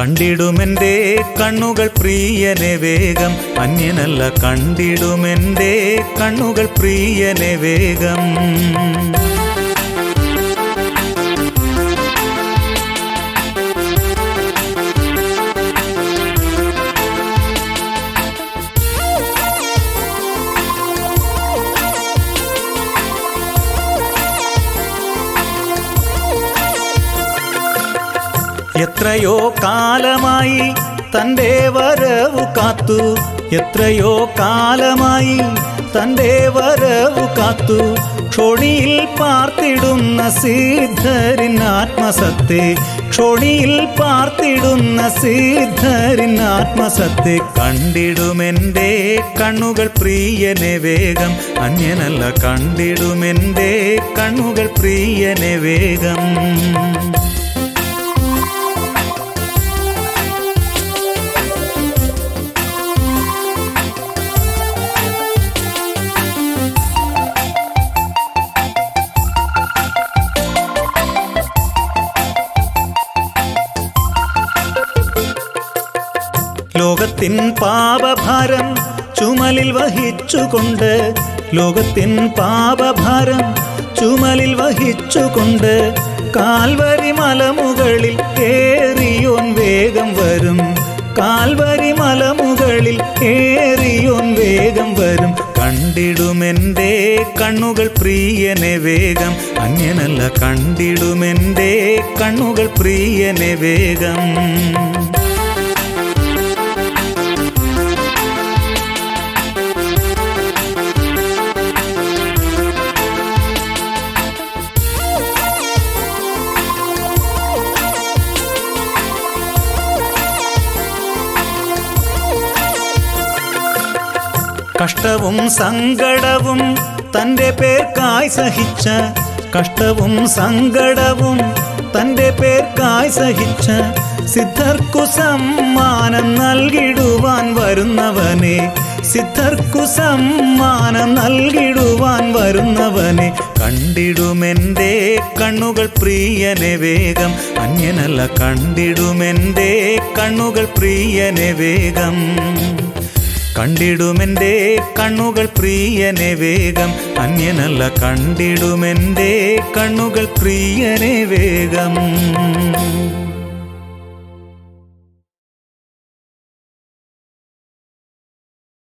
കണ്ടിടുമെന്റെ കണ്ണുകൾ പ്രിയനെ വേഗം അന്യനല്ല കണ്ടിടുമെന്റെ കണ്ണുകൾ പ്രിയനെ വേഗം എത്രയോ കാലമായി തൻ്റെ വരവു കാത്തു എത്രയോ കാലമായി തൻ്റെ വരവു കാത്തു ക്ഷോണിയിൽ പാർത്തിടുന്ന സിദ്ധരിൻ ആത്മസത്തെ ക്ഷോണിയിൽ പാർത്തിടുന്ന സിദ്ധരിൻ ആത്മസത്തെ കണ്ടിടുമെൻ്റെ കണ്ണുകൾ പ്രിയനെ വേഗം അന്യനല്ല കണ്ടിടുമെൻ്റെ കണ്ണുകൾ പ്രിയനെ വേഗം ലോകത്തിൻ പാപഭാരം ചുമലിൽ വഹിച്ചുകൊണ്ട് ലോകത്തിൻ പാപഭാരം ചുമലിൽ വഹിച്ചുകൊണ്ട് കാൽവരി മലമുകളിൽ ഏറിയോൻ വേഗം വരും കാൽവരി മലമുകളിൽ ഏറിയോൻ വേഗം വരും കണ്ടിടുമെൻ്റെ കണ്ണുകൾ പ്രിയനെ വേഗം അന്യനല്ല കണ്ടിടുമെൻ്റെ കണ്ണുകൾ പ്രിയനെ വേഗം കഷ്ടവും സങ്കടവും തൻ്റെ പേർക്കായി സഹിച്ച കഷ്ടവും സങ്കടവും തൻ്റെ പേർക്കായി സഹിച്ച സിദ്ധർക്കു സമ്മാനം നൽകിടുവാൻ വരുന്നവനെ സിദ്ധർക്കു സമ്മാനം നൽകിടുവാൻ വരുന്നവനെ കണ്ടിടുമെൻ്റെ കണ്ണുകൾ പ്രിയനെ വേഗം അന്യനല്ല കണ്ടിടുമെൻ്റെ കണ്ണുകൾ പ്രിയനെ വേഗം കണ്ടിടുമെൻ്റെ കണ്ണുകൾ പ്രിയനെ വേഗം അന്യനല്ല കണ്ടിടുമെൻ്റെ കണ്ണുകൾ പ്രിയനെ വേഗം